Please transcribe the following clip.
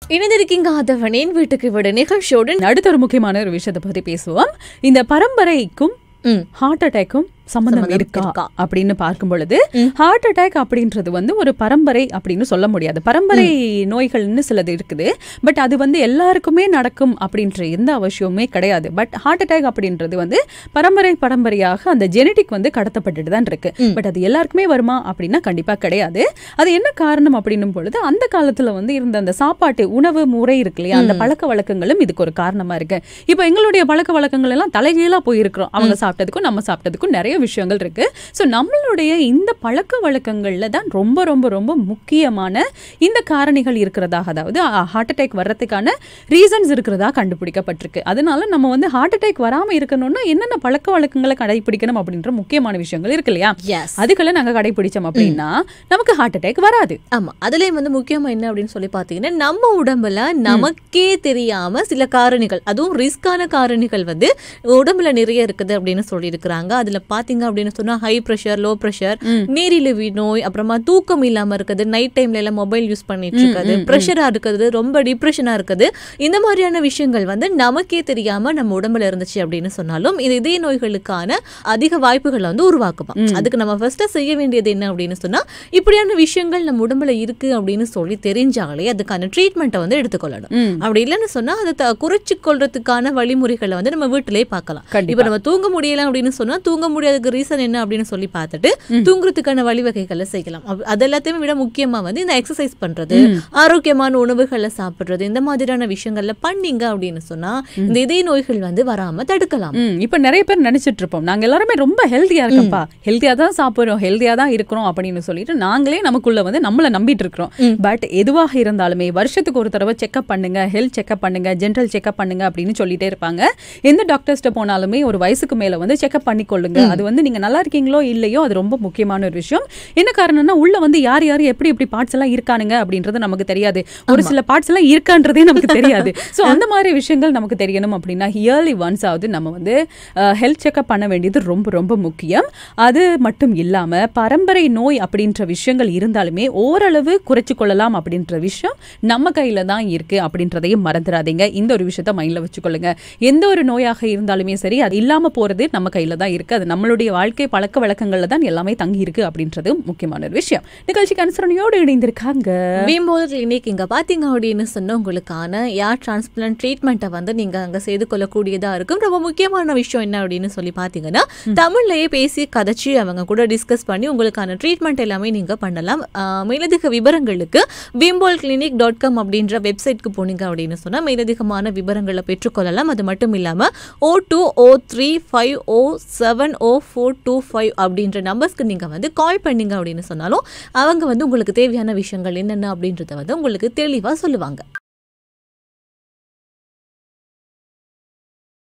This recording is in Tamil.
இணைந்திருக்கீங்க ஆதவனின் வீட்டுக்கு விட நிகழ்ச்சியோடு அடுத்த ஒரு முக்கியமான ஒரு விஷயத்தை பத்தி பேசுவோம் இந்த பரம்பரைக்கும் ம். ஹார்ட் அட்டாக்கும் சம்பந்தம் சம்பந்தம் இருக்கா இருக்கா? அப்படின்னு பார்க்கும் பொழுது ஹார்ட் அட்டாக் அப்படின்றது வந்து ஒரு பரம்பரை அப்படின்னு சொல்ல முடியாது பரம்பரை நோய்கள்னு சிலது இருக்குது பட் அது வந்து எல்லாருக்குமே நடக்கும் அப்படின்ற எந்த அவசியமுமே கிடையாது பட் ஹார்ட் அட்டாக் அப்படின்றது வந்து பரம்பரை பரம்பரையாக அந்த ஜெனடிக் வந்து கடத்தப்பட்டுட்டு தான் இருக்கு பட் அது எல்லாருக்குமே வருமா அப்படின்னா கண்டிப்பா கிடையாது அது என்ன காரணம் அப்படின்னும் பொழுது அந்த காலத்துல வந்து இருந்த அந்த சாப்பாட்டு உணவு முறை இருக்கு இல்லையா அந்த பழக்க வழக்கங்களும் இதுக்கு ஒரு காரணமா இருக்கு இப்போ எங்களுடைய பழக்க வழக்கங்கள் எல்லாம் தலைகீழா போயிருக்கிறோம் அவங்க சாப்பிட்டதுக்கும் நம்ம சாப்பிட்டதுக்கும் நிறைய விஷயங்கள் இருக்கு ஸோ நம்மளுடைய இந்த பழக்க வழக்கங்கள்ல தான் ரொம்ப ரொம்ப ரொம்ப முக்கியமான இந்த காரணிகள் இருக்கிறதாக அதாவது ஹார்ட் அட்டாக் வர்றதுக்கான ரீசன்ஸ் இருக்கிறதா கண்டுபிடிக்கப்பட்டிருக்கு அதனால நம்ம வந்து ஹார்ட் அட்டாக் வராம இருக்கணும்னா என்னென்ன பழக்க வழக்கங்களை கடைபிடிக்கணும் அப்படின்ற முக்கியமான விஷயங்கள் இருக்கு இல்லையா எஸ் அதுக்கெல்லாம் நாங்க கடைபிடிச்சோம் அப்படின்னா நமக்கு ஹார்ட் அட்டாக் வராது ஆமா அதுலயும் வந்து முக்கியமா என்ன அப்படின்னு சொல்லி பாத்தீங்கன்னா நம்ம உடம்புல நமக்கே தெரியாம சில காரணிகள் அதுவும் ரிஸ்கான காரணிகள் வந்து உடம்புல நிறைய இருக்குது அப்படின்னு சொல்லியிருக்கிறாங்க அதுல பாத்தீங்க அப்படின்னு சொன்னா ஹை ப்ரெஷர் லோ ப்ரெஷர் நீரிழிவு நோய் அப்புறமா தூக்கம் இல்லாம இருக்குது நைட் டைம்ல எல்லாம் மொபைல் யூஸ் பண்ணிட்டு இருக்குது ப்ரெஷரா இருக்குது ரொம்ப டிப்ரெஷனா இருக்குது இந்த மாதிரியான விஷயங்கள் வந்து நமக்கே தெரியாம நம்ம உடம்புல இருந்துச்சு அப்படின்னு சொன்னாலும் இது இதய நோய்களுக்கான அதிக வாய்ப்புகளை வந்து உருவாக்குமா அதுக்கு நம்ம ஃபர்ஸ்ட் செய்ய வேண்டியது என்ன அப்படின்னு சொன்னா இப்படியான விஷயங்கள் நம்ம உடம்புல இருக்கு அப்படின்னு சொல்லி தெரிஞ்சாலே அதுக்கான ட்ரீட்மெண்ட்டை வந்து எடுத்துக்கொள்ளணும் ம். அப்படி இல்லைன்னு சொன்னா அதை த- குறைச்சு கொள்றதுக்கான வழிமுறைகளை வந்து நம்ம வீட்டிலேயே பார்க்கலாம் கண்டிப்பா. இப்ப நம்ம தூங்க முடியல அப்படின்னு சொன்னா தூங்க முடியாததுக்கு ரீசன் என்ன அப்படின்னு சொல்லி பார்த்துட்டு தூங்குறதுக்கான வழிவகைகளை செய்யலாம் அப்ப- அது எல்லாத்தையுமே விட முக்கியமா வந்து இந்த எக்ஸசைஸ் பண்றது ஆரோக்கியமான உணவுகளை சாப்பிடுறது இந்த மாதிரியான விஷயங்கள்ல பண்ணீங்க அப்படின்னு சொன்னா இந்த இதய நோய்கள் வந்து வராம தடுக்கலாம் ம் இப்போ நிறைய பேர் நினைச்சிட்டு இருப்போம் நாங்க எல்லாருமே ரொம்ப ஹெல்த்தியா இருக்கோம்ப்பா ஹெல்த்தியா தான் சாப்பிடுறோம் ஹெல்த்தியா தான் இருக்கிறோம் அப்படின்னு சொல்லிட்டு நாங்களே நமக்குள்ள வந்து நம்மள நம்பிட்டு இருக்கிறோம் பட் எதுவாக இருந்தாலுமே வருஷத்துக்கு ஒரு தடவை செக்அப் பண்ணுங்க ஹெல்த் செக்அப் பண்ணுங்க ஜென்ரல் செக்அப் பண்ணுங்க அப்படின்னு சொல்லிட்டே இருப்பாங்க எந்த டாக்டர்ஸ்ட்ட போனாலுமே ஒரு வயசுக்கு மேல வந்து செக்அப் பண்ணிக்கொள்ளுங்க அது வந்து நீங்க நல்லா இருக்கீங்களோ இல்லையோ அது ரொம்ப முக்கியமான ஒரு விஷயம் என்ன காரணம்னா உள்ள வந்து யார் யார் எப்படி எப்படி பார்ட்ஸ் எல்லாம் இருக்கானுங்க அப்படின்றது நமக்கு தெரியாது ஒரு சில பார்ட்ஸ் எல்லாம் இருக்கான்றதே நமக்கு தெரியாது சோ அந்த மாதிரி விஷயங்கள் நமக்கு தெரியணும் அப்படின்னா இயர்லி ஒன்ஸ் ஆகுது நம்ம வந்து ஹெல்த் செக்அப் பண்ண வேண்டியது ரொம்ப ரொம்ப முக்கியம் அது மட்டும் இல்லாம பரம்பரை நோய் அப்படின்ற விஷயங்கள் இருந்தாலுமே ஓரளவு குறைச்சு கொள்ளலாம் அப்படின்ற விஷயம் நம்ம கையில தான் இருக்கு அப்படின்றதையும் மறந்துடாதீங்க இந்த ஒரு விஷயத்த மைண்ட்ல வச்சுக்கொள்ளுங்க எந்த ஒரு நோயாக இருந்தாலுமே சரி அது இல்லாம போறது நம்ம கையில தான் இருக்கு அது நம்மளுடைய வாழ்க்கை பழக்க வழக்கங்கள்ல தான் எல்லாமே தங்கி இருக்கு அப்படின்றது முக்கியமான ஒரு விஷயம் நிகழ்ச்சிக்கு அனுசரணையோடு இணைந்திருக்காங்க வீம்போது கிளினிக் இங்க பாத்தீங்க அப்படின்னு சொன்னா உங்களுக்கான ஏர் டிரான்ஸ்பிளான்ட் ட்ரீட்மெண்ட்டை வந்து நீங்க அங்க செய்து கொள்ளக்கூடியதா இருக்கும் ரொம்ப முக்கியமான விஷயம் என்ன அப்படின்னு சொல்லி பாத்தீங்கன்னா தமிழ்லயே பேசி கதைச்சு அவங்க கூட டிஸ்கஸ் பண்ணி உங்களுக்கான ட்ரீட்மெண்ட் எல்லாமே நீங்க பண்ணலாம் ஆஹ் மேலதிக விவரங்களுக்கு வீம்போல் கிளினிக் டாட் காம் அப்படின்ற வெப்சைட்க்கு போனீங்க அப்படின்னு சொன்னா மேலதிகமான விவரங்களை பெற்றுக்கொள்ளலாம் அது மட்டும் இல்லாம O two O three five O seven O four two five அப்படின்ற நம்பர்ஸ்க்கு நீங்க வந்து கால் பண்ணீங்க அப்படின்னு சொன்னாலும் அவங்க வந்து உங்களுக்கு தேவையான விஷயங்கள் என்னென்ன அப்படின்றத வந்து உங்களுக்கு தெளிவா சொல்லுவாங்க